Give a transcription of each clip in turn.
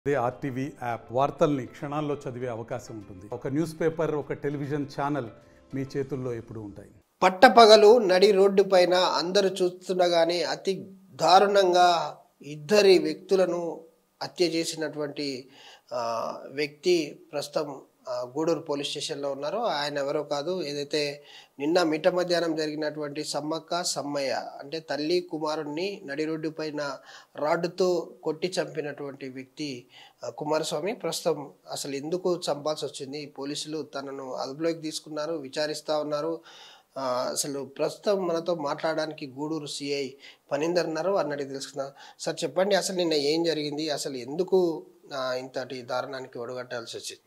అదే RTV app వార్తల్ని క్షణాల్లో చదివే అవకాశం ఉంటుంది ఒక న్యూస్ పేపర్ ఒక టెలివిజన్ ఛానల్ మీ చేతుల్లో ఎప్పుడూ ఉంటాయి పట్టపగలు నడి రోడ్డు పైన అందరూ చూస్తుండగానే అతి దారుణంగా ఇద్దరి వ్యక్తులను హత్య చేసినటువంటి ఆ, వ్యక్తి ప్రస్తుతం ఆ, గూడూరు పోలీస్ స్టేషన్లో ఉన్నారు ఆయన ఎవరో కాదు ఏదైతే నిన్న మిట్ట మధ్యాహ్నం జరిగినటువంటి సమ్మక్క సమ్మయ్య అంటే తల్లి కుమారుణ్ణి నడి రోడ్డు పైన రాడ్డుతో కొట్టి చంపినటువంటి వ్యక్తి ఆ, కుమారస్వామి ప్రస్తుతం అసలు ఎందుకు చంపాల్సి వచ్చింది పోలీసులు తనను అదుపులోకి తీసుకున్నారు విచారిస్తా ఉన్నారు ఆ, అసలు ప్రస్తుతం మనతో మాట్లాడడానికి గూడూరు సిఐ పనిందర్ ఉన్నారు అన్నది తెలుసుకుందాం సార్ చెప్పండి అసలు నిన్న ఏం జరిగింది అసలు ఎందుకు ఆ, ఇంతటి దారుణానికి ఒడగట్టాల్సి వచ్చింది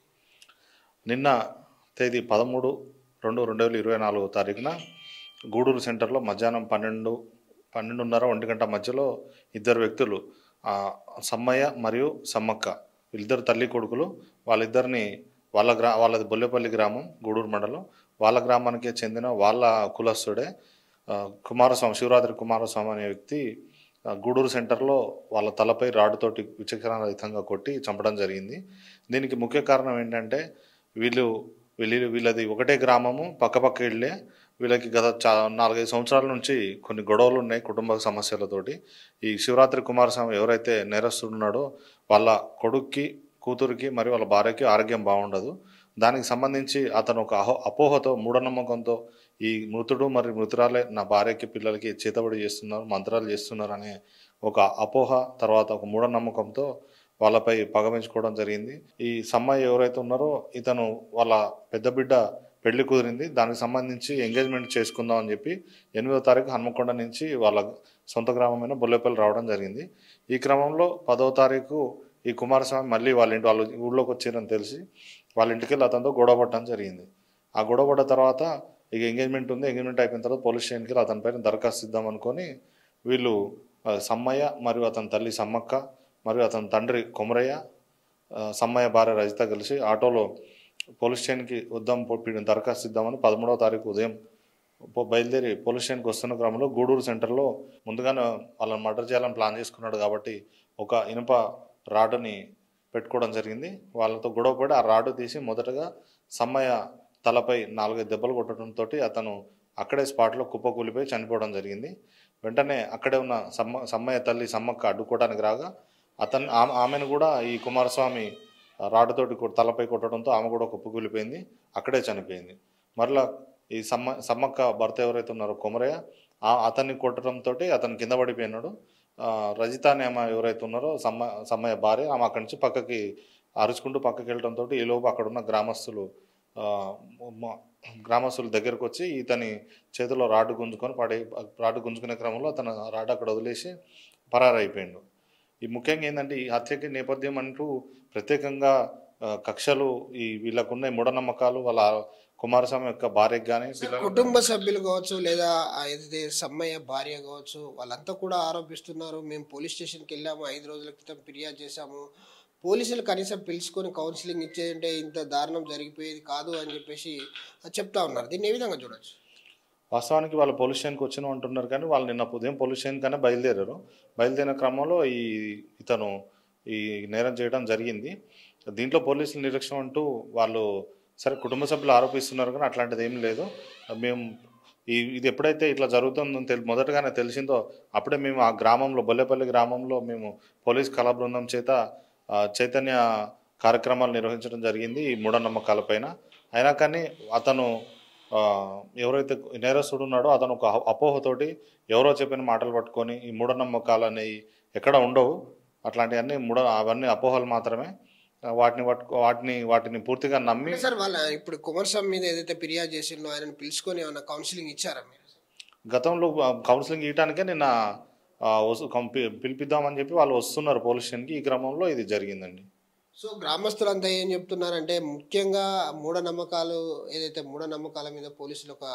నిన్న తేదీ పదమూడు రెండు రెండు వేల ఇరవై నాలుగో తారీఖున గూడూరు సెంటర్లో మధ్యాహ్నం పన్నెండు పన్నెండున్నర ఒంటి గంట మధ్యలో ఇద్దరు వ్యక్తులు ఆ, సమ్మయ్య మరియు సమ్మక్క వీళ్ళిద్దరు తల్లి కొడుకులు వాళ్ళిద్దరిని వాళ్ళ గ్రా వాళ్ళది బొల్లెపల్లి గ్రామం గూడూరు మండలం వాళ్ళ గ్రామానికి చెందిన వాళ్ళ కులస్తుడే ఆ, కుమారస్వామి శివరాత్రి కుమారస్వామి అనే వ్యక్తి ఆ, గూడూరు సెంటర్లో వాళ్ళ తలపై రాడ్డుతోటి విచక్షణరహితంగా కొట్టి చంపడం జరిగింది దీనికి ముఖ్య కారణం ఏంటంటే వీళ్ళు వీళ్ళు వీళ్ళది ఒకటే గ్రామము పక్కపక్క ఇళ్ళే వీళ్ళకి గత చా నాలుగైదు సంవత్సరాల నుంచి కొన్ని గొడవలు ఉన్నాయి కుటుంబ సమస్యలతోటి ఈ శివరాత్రి కుమారస్వామి ఎవరైతే నేరస్తుడు ఉన్నాడో వాళ్ళ కొడుక్కి కూతురికి మరియు వాళ్ళ భార్యకి ఆరోగ్యం బాగుండదు దానికి సంబంధించి అతను ఒక అహో అపోహతో మూఢనమ్మకంతో ఈ మృతుడు మరియు మృతురాలే నా భార్యకి పిల్లలకి చేతబడి చేస్తున్నారు మంత్రాలు చేస్తున్నారు అనే ఒక అపోహ తర్వాత ఒక మూఢనమ్మకంతో వాళ్ళపై పగ పెంచుకోవడం జరిగింది ఈ సమ్మాయి ఎవరైతే ఉన్నారో ఇతను వాళ్ళ పెద్ద బిడ్డ పెళ్లి కుదిరింది దానికి సంబంధించి ఎంగేజ్మెంట్ చేసుకుందాం అని చెప్పి ఎనిమిదో తారీఖు హన్మకొండ నుంచి వాళ్ళ సొంత గ్రామమైన బొల్లేపల్లి రావడం జరిగింది ఈ క్రమంలో పదవ తారీఖు ఈ కుమారస్వామి మళ్ళీ వాళ్ళ ఇంటి వాళ్ళ ఊళ్ళోకి వచ్చారని తెలిసి వాళ్ళ ఇంటికి వెళ్ళి అతనితో గొడవ పడటం జరిగింది ఆ గొడవ పడ్డ తర్వాత ఇక ఎంగేజ్మెంట్ ఉంది ఎంగేజ్మెంట్ అయిపోయిన తర్వాత పోలీస్ స్టేషన్కి వెళ్ళి అతని పైన దరఖాస్తు ఇద్దాం అనుకొని వీళ్ళు ఆ, సమ్మయ్య మరియు అతని తల్లి సమ్మక్క మరియు అతని తండ్రి కొమరయ్య ఆ, సమ్మయ్య భార్య రజిత కలిసి ఆటోలో పోలీస్ స్టేషన్కి వద్దాం పొప్పి దరఖాస్తు ఇద్దామని పదమూడవ తారీఖు ఉదయం పో- బయలుదేరి పోలీస్ స్టేషన్కి వస్తున్న క్రమంలో గూడూరు సెంటర్లో ముందుగానే వాళ్ళని మర్డర్ చేయాలని ప్లాన్ చేసుకున్నాడు కాబట్టి ఒక ఇనుప రాడ్డుని పెట్టుకోవడం జరిగింది వాళ్ళతో గొడవపడి ఆ రాడ్డు తీసి మొదటగా సమ్మయ్య తలపై నాలుగైదు దెబ్బలు కొట్టడంతో అతను అక్కడే స్పాట్లో కుప్పకూలిపోయి చనిపోవడం జరిగింది వెంటనే అక్కడే ఉన్న సమ్మ సమ్మయ్య తల్లి సమ్మక్క అడ్డుకోవడానికి రాగా అతను ఆమె ఆమెను కూడా ఈ కుమారస్వామి రాడ్డుతోటి కొ- తలపై కొట్టడంతో ఆమె కూడా కుప్పకూలిపోయింది అక్కడే చనిపోయింది మరలా ఈ సమ్మ సమ్మక్క భర్త ఎవరైతే ఉన్నారో కొమరయ్య ఆ అతన్ని కొట్టడంతో అతను కింద పడిపోయినాడు ఆ, రజిత అనే ఆమె ఎవరైతే ఉన్నారో సమ్మ సమ్మయ్య భార్య ఆమె అక్కడి నుంచి పక్కకి అరుచుకుంటూ పక్కకి వెళ్ళడంతో ఈలోపు అక్కడ ఉన్న గ్రామస్తులు ఆ, మ- గ్రామస్తుల దగ్గరకు వచ్చి ఇతని చేతిలో రాడ్డు గుంజుకొని పడే రాడ్డు గుంజుకునే క్రమంలో అతను రాడ్డు అక్కడ వదిలేసి పరారైపోయిండు ఈ ముఖ్యంగా ఏంటంటే ఈ హత్యకి నేపథ్యం అంటూ ప్రత్యేకంగా ఆ, కక్షలు ఈ వీళ్ళకున్న ఈ మూఢనమ్మకాలు వాళ్ళ కుమారస్వామి యొక్క భార్యకి కానీ కుటుంబ సభ్యులు కావచ్చు లేదా ఆ ఏదైతే సమ్మయ్య భార్య కావచ్చు వాళ్ళంతా కూడా ఆరోపిస్తున్నారు మేము పోలీస్ స్టేషన్కి వెళ్ళాము ఐదు రోజుల క్రితం ఫిర్యాదు చేశాము పోలీసులు కనీసం పిలుచుకొని కౌన్సిలింగ్ ఇచ్చేదంటే ఇంత దారుణం జరిగిపోయేది కాదు అని చెప్పేసి చెప్తా ఉన్నారు దీన్ని ఏ విధంగా చూడొచ్చు వాస్తవానికి వాళ్ళు పోలీస్ స్టేషన్కి వచ్చిన అంటున్నారు కానీ వాళ్ళు నిన్న ఉదయం పోలీస్ స్టేషన్ కన్నా బయలుదేరారు బయలుదేరిన క్రమంలో ఈ ఇతను ఈ నేరం చేయడం జరిగింది దీంట్లో పోలీసుల నిరీక్షణ అంటూ వాళ్ళు సరే కుటుంబ సభ్యులు ఆరోపిస్తున్నారు కానీ అట్లాంటిది ఏం లేదు మేము ఈ ఇది ఎప్పుడైతే ఇట్లా జరుగుతుందో తెలి మొదటగానే తెలిసిందో అప్పుడే మేము ఆ గ్రామంలో బొల్లెపల్లి గ్రామంలో మేము పోలీస్ కళా బృందం చేత ఆ, చైతన్య కార్యక్రమాలు నిర్వహించడం జరిగింది ఈ మూఢనమ్మకాలపైన అయినా కానీ అతను ఆ, ఎవరైతే నేరస్తుడు ఉన్నాడో అతను ఒక అహ- అపోహతోటి ఎవరో చెప్పిన మాటలు పట్టుకొని ఈ మూఢనమ్మకాలు అనేవి ఎక్కడ ఉండవు అట్లాంటివన్నీ మూఢ అవన్నీ అపోహలు మాత్రమే ఆ, వాటిని పట్టుకో వాటిని వాటిని పూర్తిగా నమ్మి అంటే సార్ వాళ్ళ ఇప్పుడు కుమారస్వామి మీద ఏదైతే ఫిర్యాదు చేసిందో ఆయనను పిలుచుకొని ఏమైనా కౌన్సిలింగ్ ఇచ్చారా మీరు గతంలో ఆ, కౌన్సిలింగ్ ఇవ్వడానికే నిన్న ఆ, వసు- కం- పి- పిలిపిద్దామని చెప్పి వాళ్ళు వస్తున్నారు పోలీస్ స్టేషన్కి ఈ క్రమంలో ఇది జరిగిందండి సో గ్రామస్తులంతా ఏం చెప్తున్నారంటే ముఖ్యంగా మూఢనమ్మకాలు ఏదైతే మూఢనమ్మకాల మీద పోలీసులు ఒక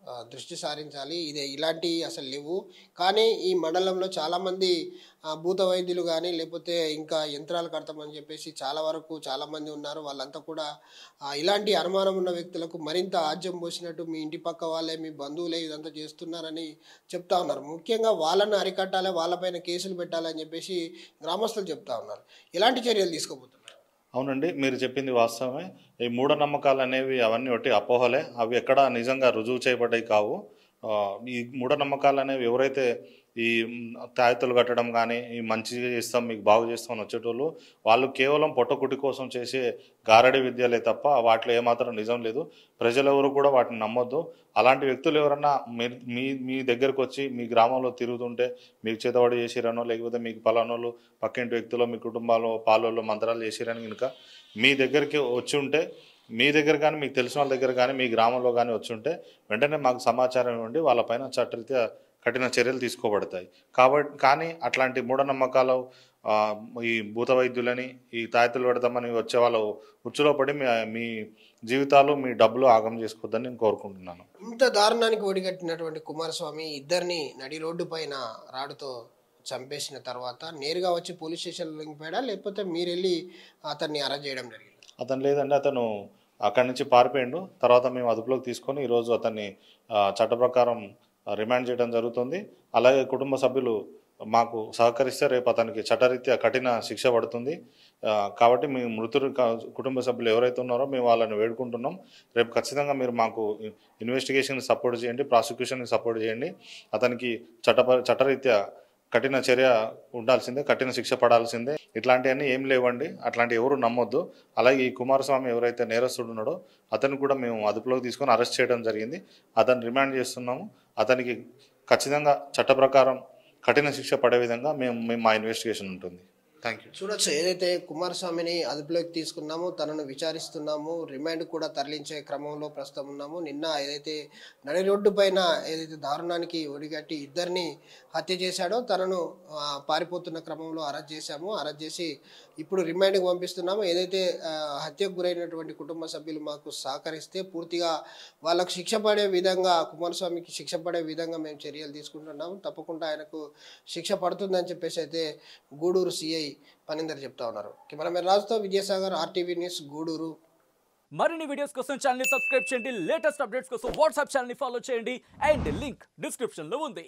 ఆ, దృష్టి సారించాలి ఇది ఇలాంటి అసలు లేవు కానీ ఈ మండలంలో చాలామంది ఆ, భూత వైద్యులు కానీ లేకపోతే ఇంకా యంత్రాలు కడతామని చెప్పేసి చాలా వరకు చాలామంది ఉన్నారు వాళ్ళంతా కూడా ఆ, ఇలాంటి అనుమానం ఉన్న వ్యక్తులకు మరింత ఆజ్యం పోసినట్టు మీ ఇంటి పక్క వాళ్ళే మీ బంధువులే ఇదంతా చేస్తున్నారని చెప్తా ఉన్నారు ముఖ్యంగా వాళ్ళని అరికట్టాలి వాళ్ళపైన కేసులు పెట్టాలని చెప్పేసి గ్రామస్తులు చెప్తా ఉన్నారు ఎలాంటి చర్యలు తీసుకోబోతున్నారు అవునండి మీరు చెప్పింది వాస్తవమే ఈ మూఢనమ్మకాలు అనేవి అవన్నీ ఒకటి అపోహలే అవి ఎక్కడ నిజంగా రుజువు చేయబడ్డాయి కావు ఆ, ఈ మూఢనమ్మకాలు అనేవి ఎవరైతే ఈ మ్, తాయెత్తులు కట్టడం కానీ ఈ మంచి చేస్తాం మీకు బాగు చేస్తాం అని వచ్చేటోళ్ళు వాళ్ళు కేవలం పొట్టకుటి కోసం చేసే గారడి విద్యలే తప్ప వాటిలో ఏమాత్రం నిజం లేదు ప్రజలెవరు కూడా వాటిని నమ్మొద్దు అలాంటి వ్యక్తులు ఎవరన్నా మీరు మీ మీ దగ్గరకు వచ్చి మీ గ్రామంలో తిరుగుతుంటే మీకు చేతబడి చేసిరనో లేకపోతే మీకు పలానోళ్ళు పక్కింటి వ్యక్తులు మీ కుటుంబాలు పాలోళ్ళు మంత్రాలు చేసిరని కనుక మీ దగ్గరికి వచ్చి ఉంటే మీ దగ్గర కానీ మీకు తెలిసిన వాళ్ళ దగ్గర కానీ మీ గ్రామంలో కానీ వచ్చి ఉంటే వెంటనే మాకు సమాచారం ఇవ్వండి వాళ్ళపైన చట్టరీత్యా కఠిన చర్యలు తీసుకోబడతాయి కాబట్టి కానీ అట్లాంటి మూఢనమ్మకాలు ఆ, ఈ భూత వైద్యులని ఈ తాయెత్తులు పెడతామని వచ్చే వాళ్ళు ఉచ్చులో పడి మీ మీ జీవితాలు మీ డబ్బులు ఆగం చేసుకోవద్దని నేను కోరుకుంటున్నాను ఇంత దారుణానికి ఒడిగట్టినటువంటి కుమారస్వామి ఇద్దరిని నడి రోడ్డు పైన రాడుతో చంపేసిన తర్వాత నేరుగా వచ్చి పోలీస్ స్టేషన్లో లింకిపోయాడా లేకపోతే మీరు వెళ్ళి అతన్ని అరెస్ట్ చేయడం జరిగింది అతను లేదండి అతను అక్కడి నుంచి పారిపోయిండు తర్వాత మేము అదుపులోకి తీసుకొని ఈరోజు అతన్ని ఆ, చట్ట ప్రకారం రిమాండ్ చేయడం జరుగుతుంది అలాగే కుటుంబ సభ్యులు మాకు సహకరిస్తే రేపు అతనికి చట్టరీత్యా కఠిన శిక్ష పడుతుంది ఆ, కాబట్టి మీ మృతుడు క- కుటుంబ సభ్యులు ఎవరైతే ఉన్నారో మేము వాళ్ళని వేడుకుంటున్నాం రేపు ఖచ్చితంగా మీరు మాకు ఇన్వెస్టిగేషన్ సపోర్ట్ చేయండి ప్రాసిక్యూషన్కి సపోర్ట్ చేయండి అతనికి చట్ట చట్టరీత్యా కఠిన చర్య ఉండాల్సిందే కఠిన శిక్ష పడాల్సిందే ఇట్లాంటివన్నీ ఏం లేవండి అట్లాంటి ఎవరు నమ్మొద్దు అలాగే ఈ కుమారస్వామి ఎవరైతే నేరస్తుడు ఉన్నాడో అతను కూడా మేము అదుపులోకి తీసుకొని అరెస్ట్ చేయడం జరిగింది అతను రిమాండ్ చేస్తున్నాము అతనికి ఖచ్చితంగా చట్ట ప్రకారం కఠిన శిక్ష పడే విధంగా మేము మేము మా ఇన్వెస్టిగేషన్ ఉంటుంది థ్యాంక్ యూ చూడొచ్చు ఏదైతే కుమారస్వామిని అదుపులోకి తీసుకున్నామో తనను విచారిస్తున్నాము రిమాండ్ కూడా తరలించే క్రమంలో ప్రస్తుతం ఉన్నాము నిన్న ఏదైతే నడి రోడ్డు పైన ఏదైతే దారుణానికి ఒడిగట్టి ఇద్దరిని హత్య చేశాడో తనను ఆ, పారిపోతున్న క్రమంలో అరెస్ట్ చేశాము అరెస్ట్ చేసి ఇప్పుడు రిమాండ్కి పంపిస్తున్నాము ఏదైతే ఆ, హత్యకు గురైనటువంటి కుటుంబ సభ్యులు మాకు సహకరిస్తే పూర్తిగా వాళ్ళకు శిక్ష పడే విధంగా కుమారస్వామికి శిక్ష పడే విధంగా మేము చర్యలు తీసుకుంటున్నాము తప్పకుండా ఆయనకు శిక్ష పడుతుందని చెప్పేసి అయితే గూడూరు సిఐ పనిందర్ చెప్తా ఉన్నారు కెమెరామెన్ రాజుతో విద్యాసాగర్ ఆర్టీవీ న్యూస్ గూడూరు మరిన్ని వీడియోస్ కోసం ఛానల్ ని సబ్స్క్రైబ్ చేయండి లేటెస్ట్ అప్డేట్స్ కోసం వాట్సాప్ ఛానల్ ని ఫాలో చేయండి అండ్ లింక్ డిస్క్రిప్షన్ లో ఉంది